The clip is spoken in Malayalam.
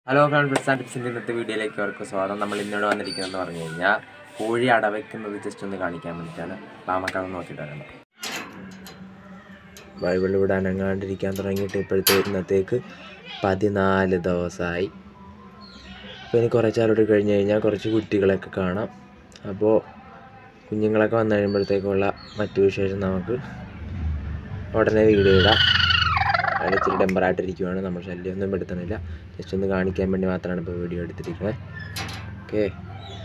ഹലോ ഫ്രണ്ട്സ് ആൻഡ് ടിപ്സിൻ്റെ ഇന്നത്തെ വീഡിയോയിലേക്ക് അവർക്ക് സ്വാഗതം നമ്മൾ ഇന്നോട് വന്നിരിക്കുന്നതെന്ന് പറഞ്ഞു കഴിഞ്ഞാൽ കോഴി അടവയ്ക്കുന്നത് ജസ്റ്റ് ഒന്ന് കാണിക്കാൻ വേണ്ടിയിട്ടാണ് അപ്പോൾ നമുക്കത് നോക്കിയിട്ട് വരണം ബൈബിൾ ഇവിടെ അനങ്ങാണ്ടിരിക്കാൻ തുടങ്ങിയിട്ട് ഇപ്പോഴത്തെ ഇന്നത്തേക്ക് പതിനാല് ദിവസമായി അപ്പോൾ ഇനി കുറച്ചാലോട്ട് കഴിഞ്ഞ് കഴിഞ്ഞാൽ കുറച്ച് കുട്ടികളൊക്കെ കാണാം അപ്പോൾ കുഞ്ഞുങ്ങളൊക്കെ വന്നു കഴിയുമ്പോഴത്തേക്കുള്ള മറ്റു വിശേഷം നമുക്ക് ഉടനെ വീഡിയോ ഇടാം അതിൽ ഇച്ചിരി ടെമ്പറായിട്ടിരിക്കുവാണ് നമ്മൾ ശല്യമൊന്നും പെടുത്തുന്നില്ല ജസ്റ്റ് ഒന്ന് കാണിക്കാൻ വേണ്ടി മാത്രമാണ് ഇപ്പോൾ വീഡിയോ എടുത്തിരിക്കുന്നത് ഓക്കെ